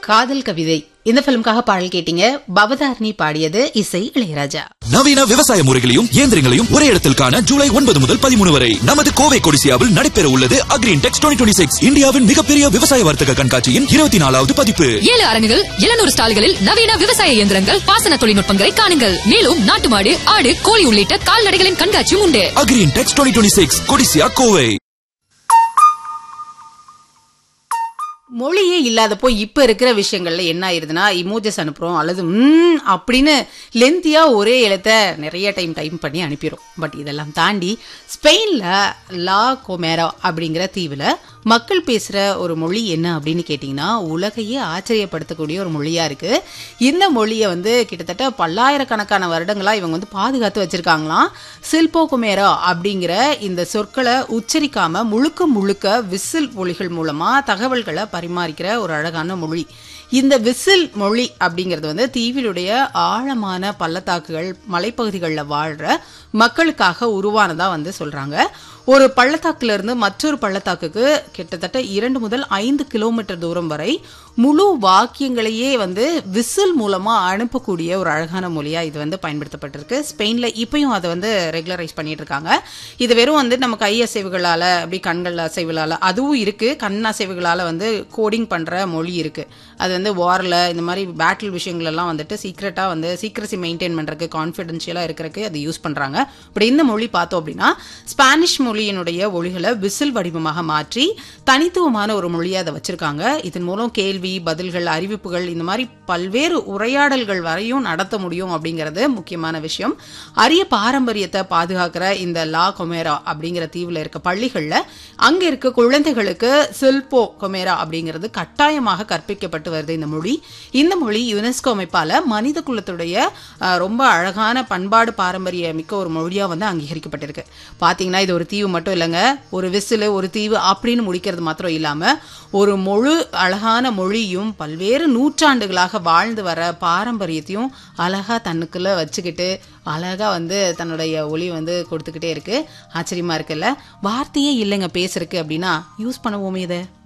காதல் கவிதை இந்த பிலிம்காக பாடல் கேட்டீங்க பவதாரணி பாடியது இசை இளையராஜா நவீன விவசாய முறைகளையும் இயந்திரங்களையும் ஒரே இடத்தில் காண ஜூலை ஒன்பது முதல் பதிமூணு வரை நமது கோவை கொடிசியாவில் நடைபெற உள்ளது அக்ரீன் டெக்ஸ் டுவெண்ட்டி சிக்ஸ் இந்தியாவின் மிகப்பெரிய விவசாய வர்த்தக கண்காட்சியின் இருபத்தி நாலாவது பதிப்பு ஏழு அரங்குகள் எழுநூறு ஸ்டால்களில் நவீன விவசாய இயந்திரங்கள் பாசன தொழில்நுட்பங்களை காணுங்கள் மேலும் நாட்டு மாடு ஆடு கோழி உள்ளிட்ட கால்நடைகளின் கண்காட்சியும் உண்டு Agri Intex twenty six Codissia Kovai மொழியே இல்லாதப்போ இப்ப இருக்கிற விஷயங்கள்ல என்ன ஆயிருதுன்னா இமோஜஸ் அனுப்புறோம் அல்லது ம் அப்படின்னு லென்த்தியா ஒரே எழுத்த நிறைய டைம் டைம் பண்ணி அனுப்பிடும் பட் இதெல்லாம் தாண்டி ஸ்பெயின்ல லா கொமேரா அப்படிங்கிற தீவுல மக்கள் பேசுற ஒரு மொழி என்ன அப்படின்னு கேட்டிங்கன்னா உலகையே ஆச்சரியப்படுத்தக்கூடிய ஒரு மொழியா இருக்கு இந்த மொழியை வந்து கிட்டத்தட்ட பல்லாயிரக்கணக்கான வருடங்களா இவங்க வந்து பாதுகாத்து வச்சிருக்காங்களாம் சில்போ குமேரா அப்படிங்கிற இந்த சொற்களை உச்சரிக்காம முழுக்க முழுக்க விசில் மொழிகள் மூலமா தகவல்களை பரிமாறிக்கிற ஒரு அழகான மொழி இந்த விசில் மொழி அப்படிங்கிறது வந்து தீவிலுடைய ஆழமான பள்ளத்தாக்குகள் மலைப்பகுதிகளில் வாழ்ற மக்களுக்காக உருவானதா வந்து சொல்றாங்க ஒரு பள்ளத்தாக்குல இருந்து மற்றொரு பள்ளத்தாக்குக்கு கிட்டத்தட்ட இரண்டு முதல் ஐந்து கிலோமீட்டர் தூரம் வரை முழு வாக்கியங்களையே வந்து விசில் மூலமா அனுப்பக்கூடிய ஒரு அழகான மொழியா இது வந்து பயன்படுத்தப்பட்டிருக்கு ஸ்பெயின்ல இப்பயும் அதை வந்து ரெகுலரைஸ் பண்ணிட்டு இருக்காங்க இது வெறும் வந்து நம்ம கை அசைவுகளால அப்படி கண்கள் அசைவுகளால அதுவும் இருக்கு கண் அசைவுகளால வந்து கோடிங் பண்ற மொழி இருக்கு அது வந்து வாரில் இந்த மாதிரி பேட்டில் விஷயங்கள் எல்லாம் வந்துட்டு சீக்ரெட்டா வந்து சீக்ரசி மெயின்டைன் பண்றதுக்கு கான்ஃபிடென்ஷியலா இருக்கிறதுக்கு அது யூஸ் பண்றாங்க இப்படி இந்த மொழி பார்த்தோம் அப்படின்னா ஸ்பானிஷ் மொழியினுடைய ஒளிகளை விசில் வடிவமாக மாற்றி தனித்துவமான ஒரு மொழியை அதை வச்சிருக்காங்க இதன் மூலம் கேள்வி பதில்கள் அறிவிப்புகள் இந்த மாதிரி பல்வேறு உரையாடல்கள் வரையும் நடத்த முடியும் அப்படிங்கிறது முக்கியமான விஷயம் அரிய பாரம்பரியத்தை பாதுகாக்கிற இந்த லா கொமேரா அப்படிங்கிற தீவுல இருக்க பள்ளிகள்ல அங்க இருக்க குழந்தைகளுக்கு சில்போ கொமேரா அப்படிங்கிறது கட்டாயமாக கற்பிக்கப்பட்டு வருது இந்த மொழி இந்த மொழி யுனெஸ்கோ அமைப்பால மனித குலத்துடைய அஹ், ரொம்ப அழகான பண்பாடு பாரம்பரிய மிக்க ஒரு மொழியா வந்து அங்கீகரிக்கப்பட்டிருக்கு பாத்தீங்கன்னா இது ஒரு தீவு மட்டும் இல்லைங்க ஒரு விசிலு ஒரு தீவு அப்படின்னு முடிக்கிறது மாத்திரம் இல்லாம ஒரு முழு அழகான மொழியும் பல்வேறு நூற்றாண்டுகளாக வாழ்ந்து வர பாரம்பரியத்தையும் அழகா தன்னுக்குள்ள வச்சுக்கிட்டு அழகா வந்து தன்னுடைய ஒளி வந்து கொடுத்துக்கிட்டே இருக்கு ஆச்சரியமா இருக்குல்ல வார்த்தையே இல்லைங்க பேசுறதுக்கு அப்படின்னா யூஸ் பண்ணுவோமே இதை